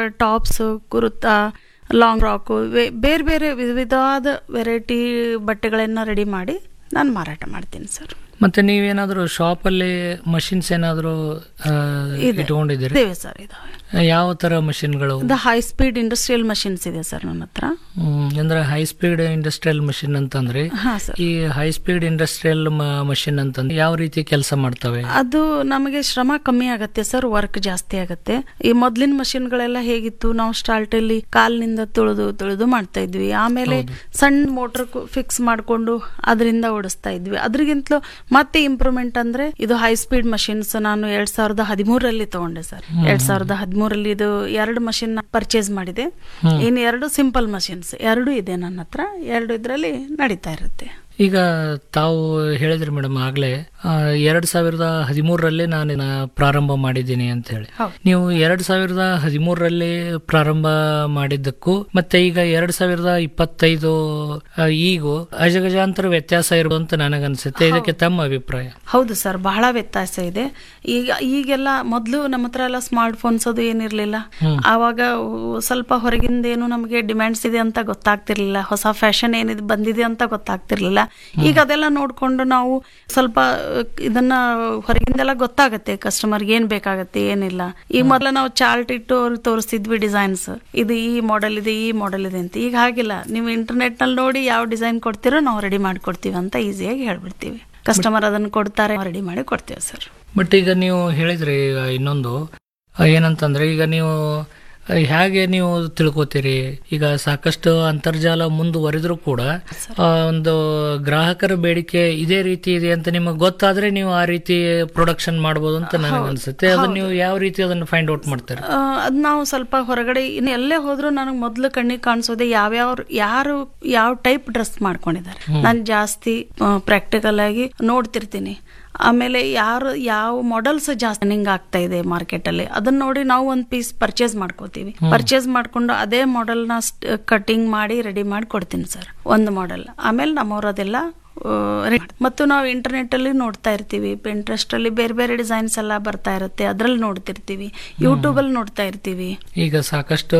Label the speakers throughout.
Speaker 1: Tops kurta long frock ಬೇರೆ ಬೇರೆ ವಿಧ ವಿಧವಾದ ವೆರೈಟಿ ಬಟ್ಟೆಗಳನ್ನು ರೆಡಿ ಮಾಡಿ ನಾನು ಮಾರಾಟ ಮಾಡ್ತೀನಿ ಸರ್
Speaker 2: ಮತ್ತೆ ನೀವೇನಾದ್ರೂ ಶಾಪಲ್ಲಿ ಮಷಿನ್ಸ್ ಏನಾದರೂ
Speaker 1: ಇದೆ.
Speaker 2: ಇಟ್ಕೊಂಡಿದ್ದೀರಿ
Speaker 1: ಇದಾವೆ ಸರ್ ಇದಾವೆ
Speaker 2: ಯಾವ ತರ ಮಷಿನ್ಗಳು
Speaker 1: ಇದು ಹೈ ಸ್ಪೀಡ್ ಇಂಡಸ್ಟ್ರಿಯಲ್ ಮಷಿನ್ಸ್ ಇದೆ ಸರ್ ನನ್ನ ಹತ್ರ
Speaker 2: ಹ್ಮ್, ಅಂದ್ರೆ ಹೈ ಸ್ಪೀಡ್ ಇಂಡಸ್ಟ್ರಿಯಲ್ ಮಷಿನ್ ಅಂತಂದ್ರೆ
Speaker 1: ಹಾಂ ಸರ್
Speaker 2: ಈ ಹೈ ಸ್ಪೀಡ್ ಇಂಡಸ್ಟ್ರಿಯಲ್ ಮಷಿನ್ ಅಂತಂದ್ರೆ ಯಾವ ರೀತಿ ಕೆಲಸ ಮಾಡ್ತವೆ
Speaker 1: ಅದು ನಮಗೆ ಶ್ರಮ ಕಮ್ಮಿ ಆಗತ್ತೆ ಸರ್ ವರ್ಕ್ ಜಾಸ್ತಿ ಆಗತ್ತೆ ಈ ಮೊದ್ಲಿನ ಮಷಿನ್ಗಳೆಲ್ಲ ಹೇಗಿತ್ತು ನಾವು ಸ್ಟಾರ್ಟ್ ಅಲ್ಲಿ ಕಾಲಿನಿಂದ ತುಳಿದು ತುಳಿದು ಮಾಡ್ತಾ ಇದ್ವಿ ಆಮೇಲೆ ಸಣ್ಣ ಮೋಟರ್ ಫಿಕ್ಸ್ ಮಾಡ್ಕೊಂಡು ಅದರಿಂದ ಓಡಿಸ್ತಾ ಇದ್ವಿ ಅದ್ರಿಗಿಂತಲೂ ಮತ್ತೆ ಇಂಪ್ರೂವ್ಮೆಂಟ್ ಅಂದ್ರೆ ಇದು ಹೈ ಸ್ಪೀಡ್ ಮಷಿನ್ಸ್ ನಾನು ಎರಡ್ ಸಾವಿರದ ಹದಿಮೂರರಲ್ಲಿ ತಗೊಂಡೆ ಸರ್ ಎರಡ್ ಸಾವಿರದ ಹದಿಮೂರಲ್ಲಿ ಇದು ಎರಡು ಮಷಿನ್ ಪರ್ಚೇಸ್ ಮಾಡಿದೆ ಇನ್ನು ಎರಡು ಸಿಂಪಲ್ ಮಷಿನ್ಸ್ ಎರಡು ಇದೆ ನನ್ನ ಹತ್ರ ಎರಡು ಇದರಲ್ಲಿ ನಡೀತಾ ಇರುತ್ತೆ
Speaker 2: ಈಗ ತಾವು ಹೇಳಿದ್ರಿ ಮೇಡಮ್ ಆಗ್ಲೇ ಆ, ಎರಡ್ ಸಾವಿರದ ಹದಿಮೂರರಲ್ಲಿ ನಾನು ಇದನ್ನ ಪ್ರಾರಂಭ ಮಾಡಿದ್ದೀನಿ ಅಂತ ಹೇಳಿ
Speaker 1: ಹೌದು.
Speaker 2: ನೀವು ಎರಡ್ ಸಾವಿರದ ಹದಿಮೂರರಲ್ಲಿ ಪ್ರಾರಂಭ ಮಾಡಿದ್ದಕ್ಕೂ ಮತ್ತೆ ಈಗ ಎರಡ್ ಸಾವಿರದ ಇಪ್ಪತ್ತೈದು ಆ, ಈಗೂ ಅಜಗಜಾಂತರ ವ್ಯತ್ಯಾಸ ಇರುವುದು ಅಂತ ನನಗನ್ಸುತ್ತೆ ಇದಕ್ಕೆ ತಮ್ಮ ಅಭಿಪ್ರಾಯ
Speaker 1: ಹೌದು ಸರ್ ಬಹಳ ವ್ಯತ್ಯಾಸ ಇದೆ ಈಗ ಈಗೆಲ್ಲ ಮೊದಲು ನಮ್ಮ ಹತ್ರ ಎಲ್ಲ ಸ್ಮಾರ್ಟ್ ಫೋನ್ಸ್ ಅದು ಏನಿರ್ಲಿಲ್ಲ ಆವಾಗ ಸ್ವಲ್ಪ ಹೊರಗಿಂದ ಏನು ನಮಗೆ ಡಿಮ್ಯಾಂಡ್ಸ್ ಇದೆ ಅಂತ ಗೊತ್ತಾಗ್ತಿರ್ಲಿಲ್ಲ ಹೊಸ ಫ್ಯಾಷನ್ ಏನಿದೆ ಬಂದಿದೆ ಅಂತ ಗೊತ್ತಾಗ್ತಿರ್ಲಿಲ್ಲ ಈಗ ಅದೆಲ್ಲ ನೋಡ್ಕೊಂಡು ನಾವು ಸ್ವಲ್ಪ ಅಹ್, ಇದನ್ನ ಹೊರಗಿಂದೆಲ್ಲ ಗೊತ್ತಾಗತ್ತೆ ಕಸ್ಟಮರ್ಗೆ ಏನ್ ಬೇಕಾಗತ್ತೆ ಏನಿಲ್ಲ ಈಗ ಮೊದಲ ನಾವು ಚಾರ್ಟ್ ಇಟ್ಟು ಅವ್ರಿಗೆ ತೋರಿಸ್ತಿದ್ವಿ ಡಿಸೈನ್ಸ್ ಇದು ಈ ಮಾಡೆಲ್ ಇದೆ ಈ ಮಾಡೆಲ್ ಇದೆ ಅಂತ ಈಗ ಹಾಗಿಲ್ಲ ನೀವು ಇಂಟರ್ನೆಟ್ ನಲ್ಲಿ ನೋಡಿ ಯಾವ ಡಿಸೈನ್ ಕೊಡ್ತೀರೋ ನಾವು ರೆಡಿ ಮಾಡಿಕೊಡ್ತೀವಿ ಅಂತ ಈಸಿಯಾಗಿ ಹೇಳ್ಬಿಡ್ತೀವಿ ಕಸ್ಟಮರ್ ಅದನ್ನು ಕೊಡ್ತಾರೆ ರೆಡಿ ಮಾಡಿ ಕೊಡ್ತೇವೆ ಸರ್
Speaker 2: ಬಟ್ ಈಗ ನೀವು ಹೇಳಿದ್ರಿ ಈಗ ಇನ್ನೊಂದು ಆ, ಏನಂತಂದ್ರೆ ಈಗ ನೀವು ಆ, ಹೇಗೆ ನೀವು ತಿಳ್ಕೊತೀರಿ ಈಗ ಸಾಕಷ್ಟು ಅಂತರ್ಜಾಲ ಮುಂದುವರೆದ್ರೂ ಕೂಡ ಆ, ಒಂದು ಗ್ರಾಹಕರ ಬೇಡಿಕೆ ಇದೇ ರೀತಿ ಇದೆ ಅಂತ ನಿಮಗೆ ಗೊತ್ತಾದ್ರೆ ನೀವು ಆ ರೀತಿ ಪ್ರೊಡಕ್ಷನ್ ಮಾಡ್ಬೋದು ಅಂತ ನನಗೆ ಅನ್ಸುತ್ತೆ ಅದನ್ನ ನೀವು ಯಾವ ರೀತಿ ಅದನ್ನ ಫೈಂಡ್ ಔಟ್ ಮಾಡ್ತಾರೆ
Speaker 1: ಆ, ಅದ್ ನಾವು ಸ್ವಲ್ಪ ಹೊರಗಡೆ ಇನ್ನು ಎಲ್ಲೇ ಹೋದ್ರು ನನಗೆ ಮೊದಲು ಕಣ್ಣಿಗೆ ಕಾಣಿಸೋದೆ ಯಾವ್ಯಾವ ಯಾರು ಯಾವ ಟೈಪ್ ಡ್ರೆಸ್ ಮಾಡ್ಕೊಂಡಿದ್ದಾರೆ ನಾನು ಜಾಸ್ತಿ ಪ್ರಾಕ್ಟಿಕಲ್ ಆಗಿ ನೋಡ್ತಿರ್ತೀನಿ ಆಮೇಲೆ ಯಾರು ಯಾವ ಮಾಡೆಲ್ಸ್ ಜಾಸ್ತಿ ನಿಂಗ್ ಆಗ್ತಾ ಇದೆ ಮಾರ್ಕೆಟ್ ಅಲ್ಲಿ ಅದನ್ನ ನೋಡಿ ನಾವು ಒಂದ್ ಪೀಸ್ ಪರ್ಚೇಸ್ ಮಾಡ್ಕೋತೀವಿ ಪರ್ಚೇಸ್ ಮಾಡ್ಕೊಂಡು ಅದೇ ಮಾಡೆಲ್ ನ ಕಟಿಂಗ್ ಮಾಡಿ ರೆಡಿ ಮಾಡಿ ಕೊಡ್ತೀನಿ ಸರ್ ಒಂದು ಮಾಡೆಲ್ ಆಮೇಲೆ ನಮ್ಮವ್ರು ಅದೆಲ್ಲ ಆ, ready ಮಾಡಿ- ಮತ್ತು ನಾವು ಇಂಟರ್ನೆಟ್ ಅಲ್ಲಿ ನೋಡ್ತಾ ಇರ್ತೀವಿ ಪಿಂಟ್ರೆಸ್ಟ್ ಅಲ್ಲಿ ಬೇರೆ ಬೇರೆ ಡಿಸೈನ್ಸ್ ಎಲ್ಲ ಬರ್ತಾ ಇರುತ್ತೆ ಅದ್ರಲ್ಲಿ ನೋಡ್ತಿರ್ತೀವಿ ಯೂಟ್ಯೂಬ್ ಅಲ್ಲಿ ನೋಡ್ತಾ ಇರ್ತೀವಿ
Speaker 2: ಈಗ ಸಾಕಷ್ಟು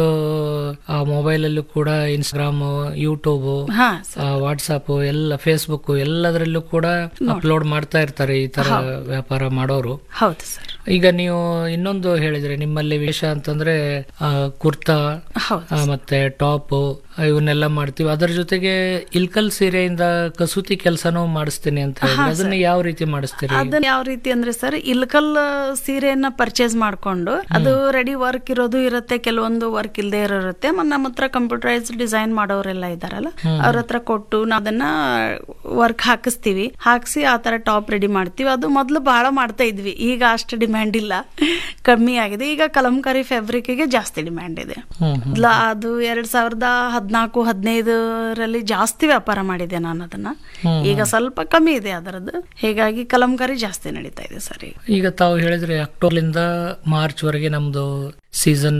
Speaker 2: ಆ ಮೊಬೈಲ್ ಅಲ್ಲೂ ಕೂಡ ಇನ್ಸ್ಟಾಗ್ರಾಮ್ ಯೂಟ್ಯೂಬ್
Speaker 1: ಹಾ
Speaker 2: ವಾಟ್ಸಪ್ ಎಲ್ಲ ಫೇಸ್ಬುಕ್ ಎಲ್ಲದರಲ್ಲೂ ಕೂಡ ಅಪ್ಲೋಡ್ ಮಾಡ್ತಾ ಇರ್ತಾರೆ ಈ ತರ ವ್ಯಾಪಾರ ಮಾಡೋರು
Speaker 1: ಹೌದು ಸರ್
Speaker 2: ಈಗ ನೀವು ಇನ್ನೊಂದು ಹೇಳಿದ್ರೆ ನಿಮ್ಮಲ್ಲಿ ವಿಶೇಷ ಅಂತಂದ್ರೆ ಆ, ಕುರ್ತಾ
Speaker 1: ಹೌದು
Speaker 2: ಆ, ಮತ್ತೆ ಟಾಪ್ ಇವನ್ನೆಲ್ಲ ಮಾಡ್ತೀವಿ ಅದರ ಜೊತೆಗೆ ಇಲ್ಕಲ್ ಸೀರೆಯಿಂದ ಕಸೂತಿ ಕೆಲಸನೂ ಮಾಡಿಸ್ತೀನಿ ಅಂತ ಹೇಳಿದ್ರೆ ಅದನ್ನ ಯಾವ ರೀತಿ ಮಾಡಿಸ್ತೀರಿ
Speaker 1: ಅದನ್ನ ಯಾವ ರೀತಿ ಅಂದ್ರೆ ಸರ್ ಇಲ್ಕಲ್ ಸೀರೆಯನ್ನ ಪರ್ಚೇಸ್ ಮಾಡ್ಕೊಂಡು ಅದು ರೆಡಿ ವರ್ಕ್ ಇರೋದು ಇರುತ್ತೆ ಕೆಲವೊಂದು ವರ್ಕ್ ಇಲ್ಲದೆ ಇರುತ್ತೆ ಮ- ನಮ್ಮ ಹತ್ರ ಕಂಪ್ಯೂಟರೈಸ್ ಡಿಸೈನ್ ಮಾಡೋರೆಲ್ಲ ಇದಾರಲ್ಲ ಅವ್ರ ಹತ್ರ ಕೊಟ್ಟು ನಾವ್ ಅದನ್ನ ವರ್ಕ್ ಹಾಕಿಸ್ತೀವಿ ಹಾಕ್ಸಿ ಆ ತರ ಟಾಪ್ ರೆಡಿ ಮಾಡ್ತೀವಿ ಅದು ಮೊದಲು ಬಹಳ ಮಾಡ್ತಾ ಇದ್ವಿ ಈಗ ಅಷ್ಟು ಡಿಮ್ಯಾಂಡ್ ಇಲ್ಲ ಕಮ್ಮಿ ಆಗಿದೆ ಈಗ ಕಲಂಕಾರಿ fabric ಗೆ ಜಾಸ್ತಿ ಡಿಮ್ಯಾಂಡ್ ಇದೆ
Speaker 2: ಹ್ಮ್
Speaker 1: ಮೊದ್ಲ ಅದು ಎರಡ್ ಸಾವಿರದ ಹದಿನಾಲ್ಕು ಹದಿನೈದರಲ್ಲಿ ಜಾಸ್ತಿ ವ್ಯಾಪಾರ ಮಾಡಿದೆ ನಾನು ಅದನ್ನ ಈಗ ಸ್ವಲ್ಪ ಕಮ್ಮಿ ಇದೆ ಅದರದ್ದು ಹೀಗಾಗಿ ಕಲಂಕಾರಿ ಜಾಸ್ತಿ ನಡೀತಾ ಇದೆ ಸರ್ ಈಗ
Speaker 2: ಈಗ ತಾವು ಹೇಳಿದ್ರೆ ಅಕ್ಟೋಬರ್ಲಿಂದ ಮಾರ್ಚ್ ವರೆಗೆ ನಮ್ದು ಸೀಸನ್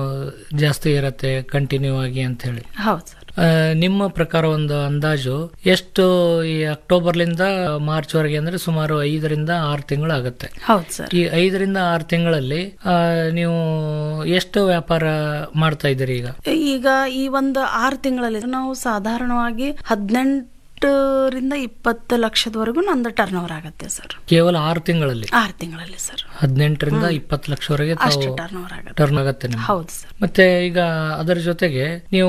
Speaker 2: ಜಾಸ್ತಿ ಇರತ್ತೆ ಕಂಟಿನ್ಯೂ ಆಗಿ ಅಂತ ಹೇಳಿ
Speaker 1: ಹೌದು ಸರ್
Speaker 2: ಆ, ನಿಮ್ಮ ಪ್ರಕಾರ ಒಂದು ಅಂದಾಜು ಎಷ್ಟು ಈ ಅಕ್ಟೋಬರ್ಲಿಂದ ಮಾರ್ಚ್ ವರೆಗೆ ಅಂದ್ರೆ ಸುಮಾರು ಐದರಿಂದ ಆರು ತಿಂಗಳು ಆಗುತ್ತೆ
Speaker 1: ಹೌದು ಸರ್
Speaker 2: ಈ ಐದರಿಂದ ಆರು ತಿಂಗಳಲ್ಲಿ ಆ, ನೀವು ಎಷ್ಟು ವ್ಯಾಪಾರ ಮಾಡ್ತಾ ಇದ್ದೀರಿ ಈಗ
Speaker 1: ಈಗ ಈ ಒಂದು ಆರು ತಿಂಗಳಲ್ಲಿ ನಾವು ಸಾಧಾರಣವಾಗಿ ಹದಿನೆಂಟರಿಂದ ಇಪ್ಪತ್ತು ಲಕ್ಷದವರೆಗೂ ನಂದು ಟರ್ನ್ ಓವರ್ ಆಗುತ್ತೆ ಸರ್
Speaker 2: ಕೇವಲ ಆರು ತಿಂಗಳಲ್ಲಿ
Speaker 1: ಆರು ತಿಂಗಳಲ್ಲಿ ಸರ್
Speaker 2: ಹದಿನೆಂಟರಿಂದ ಇಪ್ಪತ್ತು ಲಕ್ಷವರೆಗೆ
Speaker 1: ಅಷ್ಟು
Speaker 2: ತಾವು
Speaker 1: ಟರ್ನ್ ಓವರ್ ಆಗುತ್ತೆ
Speaker 2: ಟರ್ನ್ ಆಗುತ್ತೆ ನಿಮ್ಗೆ
Speaker 1: ಹೌದು ಸರ್
Speaker 2: ಮತ್ತೆ ಈಗ ಅದರ ಜೊತೆಗೆ ನೀವು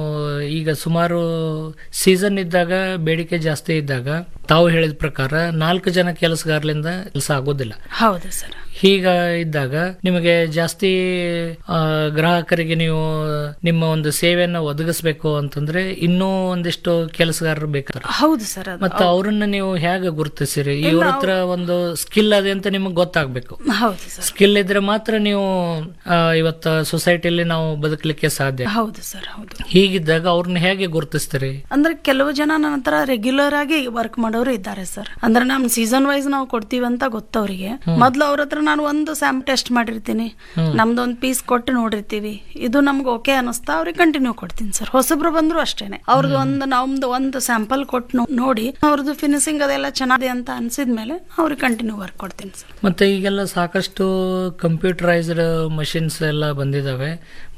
Speaker 2: ಈಗ ಸುಮಾರು ಸೀಸನ್ ಇದ್ದಾಗ ಬೇಡಿಕೆ ಜಾಸ್ತಿ ಇದ್ದಾಗ ತಾವು ಹೇಳಿದ ಪ್ರಕಾರ ನಾಲ್ಕು ಜನ ಕೆಲಸಗಾರರಿಂದ ಕೆಲಸ ಆಗೋದಿಲ್ಲ
Speaker 1: ಹೌದು ಸರ್
Speaker 2: ಹೀಗ ಇದ್ದಾಗ ನಿಮಗೆ ಜಾಸ್ತಿ ಆ, ಗ್ರಾಹಕರಿಗೆ ನೀವು ನಿಮ್ಮ ಒಂದು ಸೇವೆಯನ್ನ ಒದಗಿಸ್ಬೇಕು ಅಂತಂದ್ರೆ ಇನ್ನೂ ಒಂದಿಷ್ಟು ಕೆಲಸಗಾರರು ಬೇಕಾರೆ
Speaker 1: ಹೌದು ಸರ್ ಅದು
Speaker 2: ಮತ್ತೆ ಅವ್ರನ್ನ ನೀವು ಹೇಗೆ ಗುರುತಿಸಿರಿ ಇವ್ರ ಹತ್ರ ಒಂದು ಸ್ಕಿಲ್ ಅದೇ ಅಂತ ನಿಮಗೆ ಗೊತ್ತಾಗ್ಬೇಕು
Speaker 1: ಹೌದು ಸರ್
Speaker 2: ಸ್ಕಿಲ್ ಇದ್ರೆ ಮಾತ್ರ ನೀವು ಆ, ಇವತ್ತ ಸೊಸೈಟಿಯಲ್ಲಿ ನಾವು ಬದುಕಲಿಕ್ಕೆ ಸಾಧ್ಯ
Speaker 1: ಹೌದು ಸರ್ ಹೌದು
Speaker 2: ಹೀಗಿದ್ದಾಗ ಅವ್ರನ್ನ ಹೇಗೆ ಗುರುತಿಸ್ತೀರಿ
Speaker 1: ಅಂದ್ರೆ ಕೆಲವು ಜನ ನನ್ನ ಹತ್ರ ರೆಗ್ಯುಲರ್ ಆಗಿ ವರ್ಕ್ ಮಾಡೋರು ಇದ್ದಾರೆ ಸರ್ ಅಂದ್ರೆ ನಮ್ ಸೀಸನ್ ವೈಸ್ ನಾವು ಕೊಡ್ತೀವಿ ಅಂತ ಗೊತ್ತವ್ರಿಗೆ ಮೊದ್ಲು ಅವ್ರ ಹತ್ರ ನಾನು ಒಂದು ಸ್ಯಾಮ್ ಟೆಸ್ಟ್ ಮಾಡಿರ್ತೀನಿ ನಮ್ದು ಒಂದು ಪೀಸ್ ಕೊಟ್ಟು ನೋಡಿರ್ತೀವಿ ಇದು ನಮ್ಗೆ ಓಕೆ ಅನಿಸ್ತಾ ಅವ್ರಿಗೆ ಕಂಟಿನ್ಯೂ ಕೊಡ್ತೀನಿ ಸರ್ ಹೊಸಬ್ರು ಬಂದ್ರು ಅಷ್ಟೇನೆ ಅವ್ರದ್ದು ಒಂದು ನಮ್ದು ಒಂದು ಸ್ಯಾಂಪಲ್ ಕೊಟ್ಟು ನೋ- ನೋಡಿ ಅವ್ರದ್ದು ಫಿನಿಶಿಂಗ್ ಅದೆಲ್ಲ ಚೆನ್ನಾಗಿದೆ ಅಂತ ಅನ್ಸಿದ್ಮೇಲೆ ಅವ್ರಿಗೆ ಕಂಟಿನ್ಯೂ ವರ್ಕ್ ಕೊಡ್ತೀನಿ ಸರ್
Speaker 2: ಮತ್ತೆ ಈಗೆಲ್ಲ ಸಾಕಷ್ಟು ಕಂಪ್ಯೂಟರೈಸ್ಡ್ ಮಷಿನ್ಸ್ ಎಲ್ಲ ಬಂದಿದಾವೆ